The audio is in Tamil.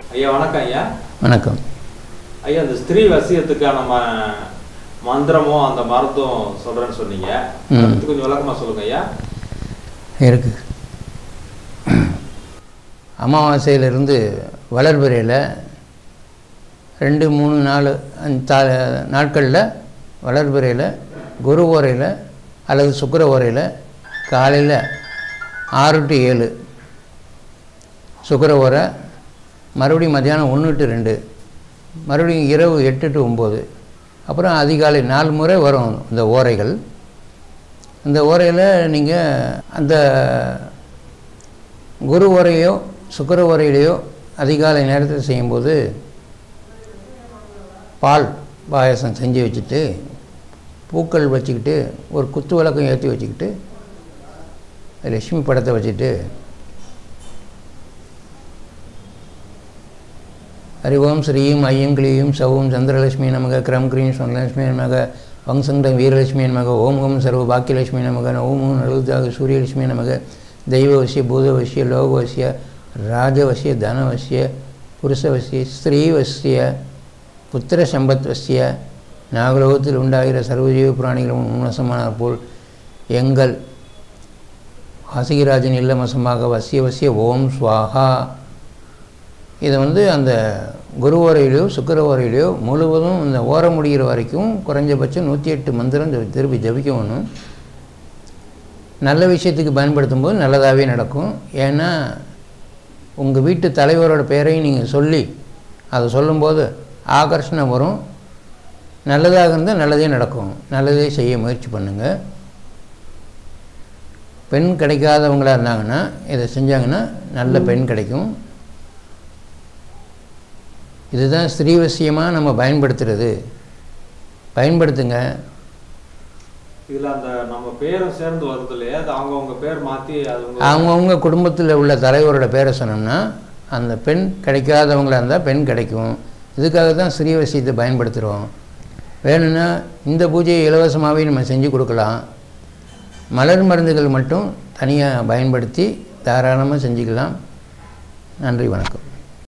ஐயா வணக்கம் ஐயா வணக்கம் ஐயா இந்த ஸ்திரீ வசியத்துக்கான ம மந்திரமோ அந்த மருத்துவம் சொல்றேன்னு சொன்னீங்க ம். அதை பத்தி கொஞ்சம் விளக்கமா சொல்லுங்க ஐயா இருக்கு அமாவாசையிலிருந்து வளர்பிறையில் ரெண்டு மூணு நாலு அஞ்சு தா நாட்களில் வளர்பிறையில் குரு ஓரையில் அல்லது சுக்கிர ஓரையில் காலையில் ஆறு டு ஏழு சுக்கிர ஓரை மறுபடியும் மத்தியானம் ஒன்று டு ரெண்டு மறுபடியும் இரவு எட்டு டு ஒம்பது அப்புறம் அதிகாலை நாலு முறை வரும் இந்த ஓரைகள் இந்த ஓரையில் நீங்கள் அந்த குரு ஓரையோ சுக்கிர ஓரையிலையோ அதிகாலை நேரத்தில் செய்யும்போது பால் பாயாசம் செஞ்சு வச்சுட்டு பூக்கள் வச்சுக்கிட்டு ஒரு குத்து விளக்கம் ஏற்றி வச்சுக்கிட்டு லட்சுமி படத்தை வச்சுட்டு ஹரி ஓம் ஸ்ரீயும் ஐயம் கிளியும் சவும் சந்திரலட்சுமி நமக கிரம் கிரீம் சொன்னலட்சுமி நமக வங்சங்கம் வீரலட்சுமி நமக ஓம் ஓம் சர்வ பாக்கியலட்சுமி நமக ஓம் ஓம் நலுதாக சூரியலட்சுமி நமக தெய்வவசிய பூதவசிய லோகவசிய ராஜவசிய தனவசிய புருஷவசிய ஸ்திரீவசிய புத்திர சம்பத்வசிய நாகலோகத்தில் உண்டாகிற சர்வஜீவ பிராணிகளும் உன்வசமானார் போல் எங்கள் வாசிகராஜன் இல்லமசமாக வசிய வசிய ஓம் ஸ்வாஹா இதை வந்து அந்த குரு ஓரையிலையோ சுக்கிர ஓரையிலையோ முழுவதும் இந்த ஓர முடிகிற வரைக்கும் குறைஞ்சபட்சம் நூற்றி எட்டு மந்திரம் ஜெபி- திருப்பி ஜபிக்கணும் நல்ல விஷயத்துக்கு பயன்படுத்தும் போது நல்லதாகவே நடக்கும் ஏன்னா உங்கள் வீட்டு தலைவரோட பெயரையும் நீங்கள் சொல்லி அதை சொல்லும்போது ஆகர்ஷணம் வரும் நல்லதாக இருந்தால் நல்லதே நடக்கும் நல்லதே செய்ய முயற்சி பண்ணுங்கள் பெண் கிடைக்காதவங்களா இருந்தாங்கன்னா இதை செஞ்சாங்கன்னா நல்ல பெண் கிடைக்கும் இதுதான் ஸ்ரீவசியமாக நம்ம பயன்படுத்துறது பயன்படுத்துங்க இதுல அந்த நம்ம பேரும் சேர்ந்து வருது இல்லையா அது அவங்கவுங்க பேர் மாத்தி அது உங்க அவங்கவுங்க குடும்பத்தில் உள்ள தலைவரோட பேரை சொன்னோம்னா அந்த பெண் கிடைக்காதவங்களா இருந்தால் பெண் கிடைக்கும் இதுக்காக தான் ஸ்ரீவசியத்தை பயன்படுத்துகிறோம் வேணும்னா இந்த பூஜையை இலவசமாகவே நம்ம செஞ்சு கொடுக்கலாம் மலர் மருந்துகள் மட்டும் தனியாக பயன்படுத்தி தாராளமாக செஞ்சுக்கலாம் நன்றி வணக்கம்